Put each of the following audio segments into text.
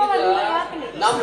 ನಮ್ಮ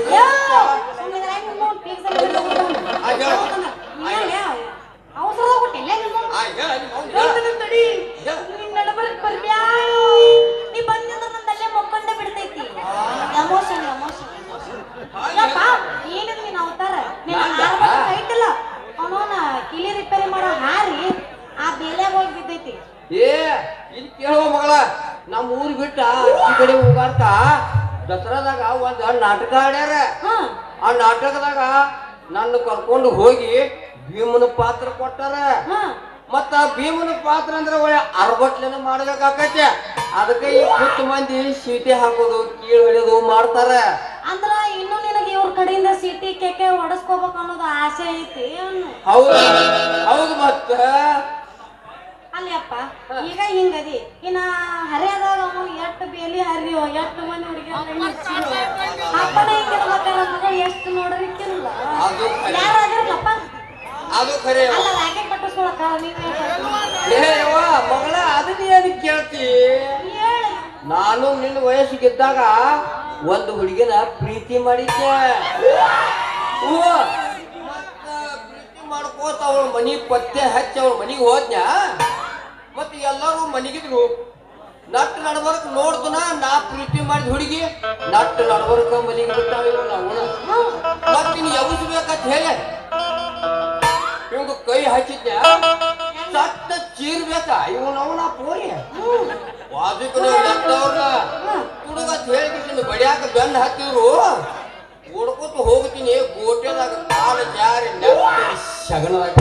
ಅವಸರದಾಗ ಕೊಟ್ಟಿಲ್ಲ ಆ, ಹೇಳ, ನಿಮ್ಮ ಅವ್ನ್ ಹೇಳ. ತಡಿ ಹೇಳ. ನಿನ್ ನಡಬರ್ಕ್ ಬರ್ಬ್ಯಾಳು ನೀ ಬಂದಿದ್ರ ನಂದಲ್ಲೇ ಮಕ್ಕೊಂಡೇ ಬಿಡ್ತೈತಿ ಎಮೋಷನ್ ಎಮೋಷನ್ ಯಪ್ಪ ಏನಿದ್ ನೀನ್ ಅವತಾರ ನೀನ್ ಹೈಟ್ ಇಲ್ಲ ಅವನವನ ಕಿಲಿ ರಿಪೇರಿ ಮಾಡೋ ಹಾರಿ ಆ ಬೇಲ್ಯಾಗ ಹೋಗಿ ಬಿದ್ದೈತಿ ಏ ಇಲ್ಲಿ ಕೇಳುವ ಮಗಳ ನಮ್ಮ ಊರ್ ಬಿಟ್ಟ ಈ ಕಡೆ ಹೋಗಾರ್ತ ದಸರಾದಾಗ ಒಂದ್ ನಾಟಕ ಆಡ್ಯಾರ ಹಾ ಆ ನಾಟಕದಾಗ ನನ್ನ ಕರ್ಕೊಂಡು ಹೋಗಿ ಭೀಮನ ಪಾತ್ರ ಕೊಟ್ಟಾರ ಹಾ ಮತ್ತ ಆ ಭೀಮನ ಪಾತ್ರ ಅಂದ್ರೆ ಒಳ್ಳೆ ಅರ್ಬಟ್ಲೆನ ಮಾಡ್ಬೇಕಾಕತ್ತೆ ಅದಕ್ಕೆ ಈ ಹತ್ತು ಮಂದಿ ಸೀಟಿ ಹಾಕೋದು ಕೀಳು ಹಿಡಿಯೋದು ಮಾಡ್ತಾರ ಅಂದ್ರ ಇನ್ನು ನಿನಗೆ ಇವ್ರ ಕಡೆಯಿಂದ ಸಿಟಿ ಕೆಕೆ ಹೊಡಸ್ಕೋಬೇಕು ಅನ್ನೋದು ಆಸೆ ಐತಿ ಅನ್ನು ಹೌದು ಹೌದು ಮತ್ತ ಅಲ್ಲಪ್ಪ ಈಗ ಹಿಂಗದಿ ಇನ್ನ ಹರಿಯದಾಗ ಅವನು ಎಷ್ಟು ಬೇಲಿ ಹರಿಯೋ ಎಷ್ಟು ಮಂದಿ ಹುಡುಗಿ ಅಪ್ಪನ ಹಿಂಗಿರ್ಬೇಕಾದ್ರೆ ಮಗಳು ಎಷ್ಟು ನೋಡಲಿಕ್ಕಿಲ್ಲ ಅದು ಖರೆ. ಯಾರಾಗಿರ್ಲಪ್ಪ ಅದು ಖರೆ ಅಲ್ಲ ರಾಕೆಟ್ ಕಟ್ಟಿಸ್ಕೊಳಕ ನೀವೇ ಏ ಯವ್ವ, ಮಗಳ ಅದನ್ನ ಏನಕ್ಕೆ ಕೇಳ್ತಿ ಹೇಳಿ ನಾನು ನಿನ್ನ ವಯಸ್ಸಿಗಿದ್ದಾಗ ಒಂದು ಹುಡುಗಿನ ಪ್ರೀತಿ ಮಾಡಿದ್ದೆ ಹ್ಞೂ. ಮತ್ತ ಪ್ರೀತಿ ಮಾಡ್ಕೋತ ಅವಳ ಮನಿ ಪತ್ತೆ ಹಚ್ಚಿ ಅವಳ ಮನಿಗೆ ಹೋದ್ನ್ಯಾ ಮತ್ತೆ ಎಲ್ಲರೂ ಮನಿಗಿದ್ರು ನಟ್ ನಡ್ಬರ್ಕ್ ನೋಡ್ತನ ನಾ ಪ್ರೀತಿ ಮಾಡಿದ ಹುಡುಗಿ ನಟ್ ನಡ್ಬರ್ಕ ಮನಿಗೆ ಬಿಟ್ಟಾವ ನಾವು ಮತ್ ಇನ್ ಎಬ್ಸ್ಬೇಕಂತ ಹೇಳಿ ಇವಂಗ ಕೈ ಹಚ್ಚಿದ್ನ್ಯಾ ಸಟ್ಟ ಚೀರ್ಬೇಕ ಇವನು ಅವನ ಪೋರಿ ವಾದಿಕನ ಎದ್ದವ್ರನ್ನ ಹುಡುಗ ಹೇಳ್ಬಿಟ್ಟಿನ ಬಡಿಯಾಕ ಬೆನ್ನ ಹತ್ತಿದ್ರು ಓಡ್ಕೊತ ಹೋಗ್ತೀನಿ ಗೋಟೆದಾಗ ಕಾಲ ಜಾರಿ ನೆತ್ತಿ ಶಗನದಾಗ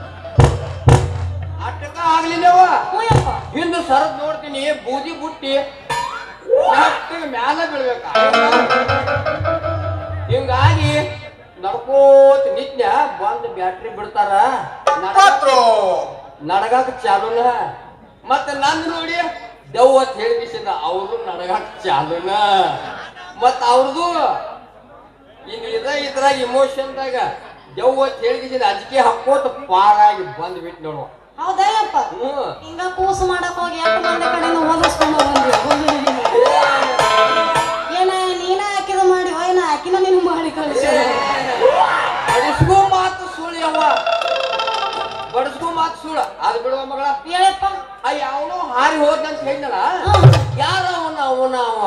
ಅಟ್ಟಕ ಆಗ್ಲಿಲ್ಲವ ಹ್ಞೂಯಪ್ಪ ಹಿಂದೆ ಸರದ್ ನೋಡ್ತೀನಿ ಬೂದಿ ಬುಟ್ಟಿ ನೆಟ್ಟಿಗೆ ಮ್ಯಾಲ ಬೀಳ್ಬೇಕ ಹಿಂಗಾಗಿ ನಡ್ಕೋತ ನಿತ್ಯ ಬಂದ್ ಬ್ಯಾಟ್ರಿ ಬಿಡ್ತಾರ ನಡ್ಕ- ನಡಗಾಕ ಚಾಲುನ ಮತ್ತ ನಂದ್ ನೋಡಿ ದೆವ್ವ ಅಂತ ಹೇಳಿಕಿಸಿದ ಅವರು ನಡಗಾಕ ಚಾಲುನ ಮತ್ತ ಅವ್ರದು ಈಗ ಇದ ಇದ್ರಾಗ ಇಮೋಷನ್ದಾಗ ದೆವ್ವ ಅಂತ ಹೇಳಿಕಿಸಿದ ಅಜ್ಕೆ ಹಾಕೋತ ಪಾರಾಗಿ ಬಂದ್ ಬಿಟ್ಟು ನೋಡುವ ಹೌದಯ್ಯಪ್ಪ ಹ್ಮ್ ಹಿಂಗ ಕೂಸು ಮಾಡಕ್ ಹೋಗಿ ಎಷ್ಟು ಮಂದಿ ಕಡೆಯಿಂದ ಓದಿಸ್ಕೊಂಡು ಬಂದ್ವಿ ಏನ ನೀನ ಹಾಕಿದ ಮಾಡಿ ಏನ ಹಾಕಿನ ನೀನು ಮಾಡಿ ಕಳಿಸಿ ಬಡಿಸ್ಕೋ ಮಾತು ಸುಳ್ಳು ಯವ್ವ ಬಡಿಸ್ಕೋ ಮಾತು ಸುಳ್ಳು ಅದು ಬಿಡುವ ಮಗಳ ಹೇಳಪ್ಪ ಆ ಯಾವನೋ ಹಾರಿ ಹೋದ್ನಂತ ಹೇಳಿದ್ನಲ್ಲ ಯಾರ ಅವನ ಅವನ ಅವ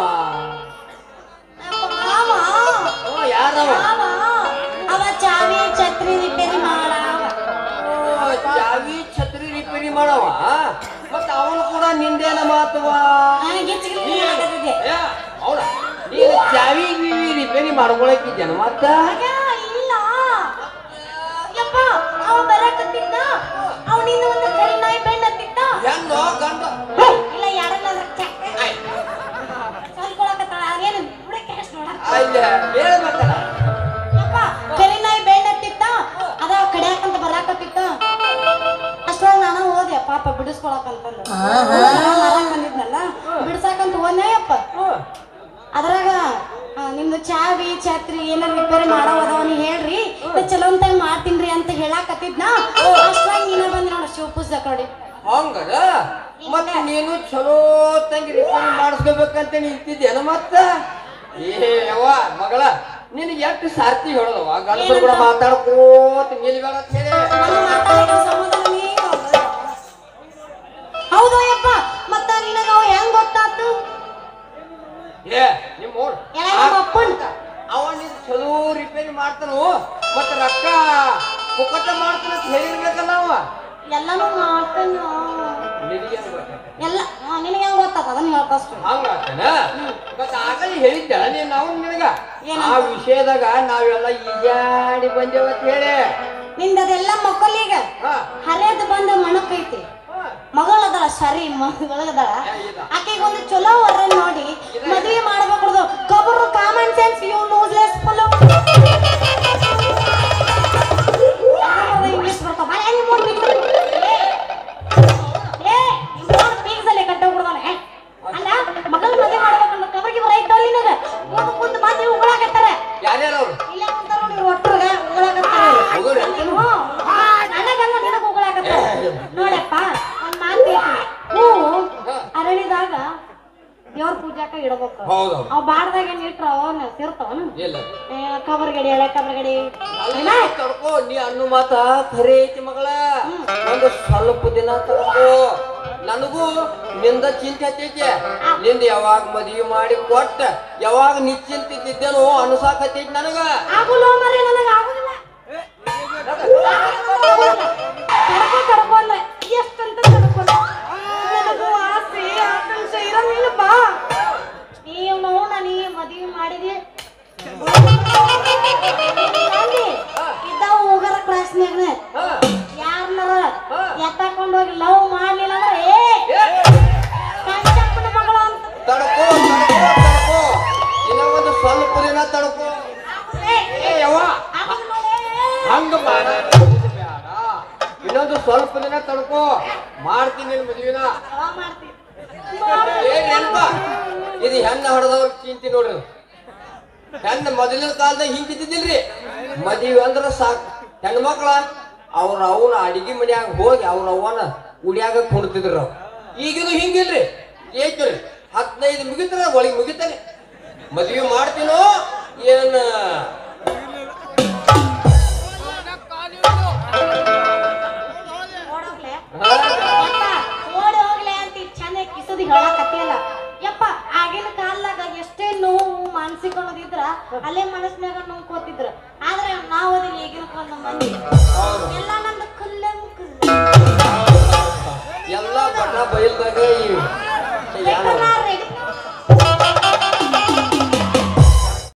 ಮಾಮ ಅವ ಯಾರವ ಮಾಮ ಅವ ಚಾವಿ ಛತ್ರಿ ರಿಪೇರಿ ಮಾಡವ ಓ, ಚಾವಿ ಛತ್ರಿ ರಿಪೇರಿ ಮಾಡವ ಮತ್ತ ಅವನು ಕೂಡ ನಿಂದೇನ ಮಾತವ ಗಿಚ್ಚಿ ಆಗತ್ತಿದೆ ಏ, ಅವ್ನ ನೀನು ಚಾವಿ ಗೀವಿ ರಿಪೇರಿ ಮಾಡ್ಕೊಳಕಿದ್ದೇನ ಮತ್ತ ಇಲ್ಲ ಯಪ್ಪ ಅವ ಬರಕತ್ತಿದ್ದ ಅವನಿಂದ ಒಂದು ಕರಿ ನಾಯಿ ಬೆಣ್ಣ ಹತ್ತಿದ್ದ ಹೆಣ್ಣು ಗಂಡ ಇಲ್ಲ ಯಾರನ್ನ ಕಲ್ಕೊಳಕತ್ತಾಳ ಅದೇನು ಹುಡುಕಿ ಅಷ್ಟು ನೋಡ ಅಲ್ಲಿ ಹೇಳ್ಬೇಕಲ್ಲ ಯಪ್ಪ ಕರಿ ನಾಯಿ ಬೆಣ್ಣ ಹತ್ತಿದ್ದ ಅದ ಕಡಿಯಾಕಂತ ಬರಾಕತ್ತಿದ್ದ ಅಷ್ಟೊಳಗೆ ನಾನು ಹೋದೆ ಪಾಪ ಬಿಡಿಸ್ಕೊಳಕಂತಂದು ಮಾರಕ್ ಬಂದಿದ್ನಲ್ಲ ಬಿಡ್ಸಾಕಂತ ಹೋದ್ನೆ ಯಪ್ಪ ಹ್ಮ್. ಅದ್ರಾಗ ಆ, ನಿಮ್ದು ಚಾವಿ ಛತ್ರಿ ಏನಾರ ರಿಪೇರಿ ಮಾಡೋವದವ ನೀ ಹೇಳ್ರಿ ನಾ ಚಲೋ ಟೈಮ್ ಮಾಡ್ತೀನ್ರಿ ಅಂತ ಹೇಳಾಕತ್ತಿದ್ನ ಅಷ್ಟ್ರಾಗ ನೀನ ಬಂದ್ ನೋಡ ಶಿವಪೂಜ ಕಡೆ ಹಂಗದ ಮತ್ತ ನೀನು ಚಲೋ ತಂಗಿ ರಿಪೇರಿ ಮಾಡಿಸ್ಕೋಬೇಕಂತ ನಿಂತಿದ್ದೇನ ಮತ್ತ ಏ ಯವ್ವ ಮಗಳ ನಿನಗೆ ಎಷ್ಟು ಸಾರ್ತಿ ಹೇಳದವ ಗಂಡಸರು ಕೂಡ ಮಾತಾಡ್ಕೋತ ನಿಲ್ಬೇಡ ಅಂತ ಹೇಳಿ ನನ್ನ ಮಾತಾಡಿದ ಸಮಾಧಾನ ನೀ ಮಾಡ್ಬೇಡ. ಹೌದು ಯಪ್ಪ ಮತ್ತ ನಿನಗ ಅವ ಹೆಂಗ್ ಗೊತ್ತಾತು ಏ ನಿಮ್ಮ ಓಡ್ ಎಲ್ಲ ನಮ್ಮ ಅಪ್ಪನ್ ಅವ ನೀನು ಚಲೋ ರಿಪೇರಿ ಮಾಡ್ತಾನು ಮತ್ತ ರೊಕ್ಕ ಪುಕ್ಕಟ ಮಾಡ್ತಾನ ಅಂತ ಹೇಳಿರ್ಬೇಕಲ್ಲ ಅವ ಎಲ್ಲಾನು ಮಾಡ್ತಾನ ನಿನಗೇನು ಗೊತ್ತಾಗ್ತದೆ? ಎಲ್ಲ ಆ, ನಿನಗೆ ಹೆಂಗ್ ಗೊತ್ತಾತ ಅದನ್ನ ಹೇಳ್ತಷ್ಟು ಹಂಗಾತನ ಮತ್ತ ಆಗಲೇ ಹೇಳಿದ್ದ ನೀನ್ ನಾವು ನಿನಗ ಏನಂತ? ಆ ವಿಷಯದಾಗ ನಾವೆಲ್ಲ ಈಜಾಡಿ ಬಂದೇವ ಅಂತ ಹೇಳಿ ನಿಂದದೆಲ್ಲ ಮಕ್ಕಳಿಗ ಹಾ ಹರಿಯದ್ ಬಂದ ಮಣಕೈತಿ ಹಾ. ಮಗಳದಳ ಸರಿ ಮಗಳದಳ ಏ, ಇಲ್ಲ. ಆಕೆಗೆ ಒಂದು ಚಲೋ ವರ ನೋಡಿ ಮದುವೆ ಮಾಡ್ಬೇಕು ಕಬರು common sense you useless full English ಬರ್ತಾವ ಬಾಳ ಹೆಂಗ್ ನೋಡಿ ಏ ನೋಡ್ ಪೀಕ್ಸಲ್ಲಿ ಕಟ್ಟೋಗ್ಬಿಡ್ದಾನೆ ಅಲ್ಲ ಮಗಳ ಮದುವೆ ಮಾಡ್ಬೇಕಂದ್ರೆ ಕಬರ್ಗೆ ಬರೈತಲ್ಲ ನಿನಗ ಒಂದು ಮುಂದೆ ಮಾತು ಉಗಳಾಕತ್ತಾರ ಯಾರ್ಯಾರು ಅವ್ರು ಇಲ್ಲೇ ಕುಂತಾರ ನೋಡಿ ಒಟ್ಟರ್ಗ ಉಗಳಾಕತ್ತಾರ ಹೋಗೋರು ನನಗಲ್ಲ ನಿನಗ ಉಗಳಾಕತ್ತಾರ ನೋಡಪ್ಪ ಒಂದ್ ಮಾತು ಐತಿ ಹೂವು ಅರಳಿದಾಗ ದೇವ್ರ ಪೂಜಾಕ ಇಡ್ಬೇಕು ಹೌದೌದು ಅವ್ ಬಾಡ್ದಾಗ ಏನ್ ಇಟ್ರ ಅವನ್ ಸೇರ್ತಾವನ ಇಲ್ಲ ಕಬರ್ ಗಡಿ ಹಳೆ ಕಬರ್ ಗಡಿ ಅಲ್ಲ ತಡ್ಕೋ ನೀ ಅನ್ನು ಮಾತ ಖರೆ ಐತಿ ಮಗಳ ಒಂದು ಸ್ವಲ್ಪ ದಿನ ತಡ್ಕೋ ನನಗೂ ನಿಂದ ಚಿಂತೆ ಹತ್ತೈತಿ ನಿಂದ ಯಾವಾಗ ಮದುವೆ ಮಾಡಿ ಕೊಟ್ಟ ಯಾವಾಗ ನಿಶ್ಚಿಂತಿದ್ದೇನೋ ಅನ್ಸಾಕತ್ತೈತಿ ನನಗ ಆಗುಲ್ಲ ಮರಿ ನನಗ ಆಗುದಿಲ್ಲ ತಡ್ಕೊ ತಡ್ಕೊ ಅಂದ ಎಷ್ಟಂತ ತಡ್ಕೊಂಡ ನನಗೂ ಆಸೆ ಆಕಾಂಕ್ಷೆ ಇರಂಗಿಲ್ಲಪ್ಪ ನೀವು ನೋಡ ನೀ ಮದ್ವಿ ಮಾಡಿದಿ ಇದ್ದಾವ ಹೋಗರ ಕ್ಲಾಸ್ನ್ಯಾಗ ಹಾ. ಯಾರನ್ನಾರ ಹಾ. ಎತ್ತಾಕೊಂಡ್ ಹೋಗಿ ಲವ್ ಮಾಡ್ಲಿಲ್ಲ ಅಂದ್ರೆ ಏ ಏ, ಕಂಚಪ್ಪನ ಮಗಳು ಅಂತ ತಡ್ಕೋ ತಡ್ಕೋ ತಡ್ಕೋ ಇನ್ನ ಒಂದು ಸ್ವಲ್ಪ ದಿನ ತಡ್ಕೋ ಏ, ಏ ಯವ್ವ ಆಗುದಿಲ್ಲ ನೋಡೇ. ಹಂಗ ಮಾಡ ಬ್ಯಾಡ ಇನ್ನೊಂದು ಸ್ವಲ್ಪ ದಿನ ತಡ್ಕೋ ಮಾಡ್ತೀನಿ ನಿನ್ ಮದ್ವಿನ ಯಾವಾಗ ಮಾಡ್ತಿ? ಏ ನೆನ್ಪ ಇದು ಹೆಣ್ಣ ಹೊಡೆದವ್ರ ಚಿಂತೆ ನೋಡ್ರಿ ಹೆಣ್ಣ ಮೊದಲಿನ ಕಾಲದಾಗ ಹಿಂಗಿದ್ದಿದ್ದಿಲ್ರಿ ಮದುವೆ ಅಂದ್ರ ಸಾಕು ಹೆಣ್ಮಕ್ಳ ಅವ್ರ ಅವನ ಅಡಿಗೆ ಮನ್ಯಾಗ ಹೋಗಿ ಅವ್ರ ಅವನ ಉಡ್ಯಾಗ ಕುಣ್ತಿದ್ರು ಅವ್ರು ಈಗಿದು ಹಿಂಗಿಲ್ರಿ ಏಕ್ರಿ ಹದಿನೈದು ಮುಗಿತ್ರ ಒಳಗೆ ಮುಗಿತಾನೆ ಮದ್ವೆ ಮಾಡ್ತೀನೋ ಏನ್ ಓಡೋಗ್ಲೆ? ಹಾ? ಯಪ್ಪ, ಓಡಿ ಹೋಗ್ಲೆ ಅಂತ ಈ ಚೆನ್ನ ಕಿಸದಿ ಹೇಳಕತ್ತಿಲ್ಲ ಯಪ್ಪ ಆಗಿನ ಕಾಲದಾಗ ಎಷ್ಟೇ ನೋವು ಮಾನಸಿಕ ಅನ್ನೋದಿದ್ರ ಅಲ್ಲೇ ಮನಸ್ನ್ಯಾಗ ನೋವು ಕೋತಿದ್ರ ಆದ್ರೆ ನಾವು ಅದಿಲ್ಲ ಈಗಿನ ಕಾಲದ ಮಂದಿ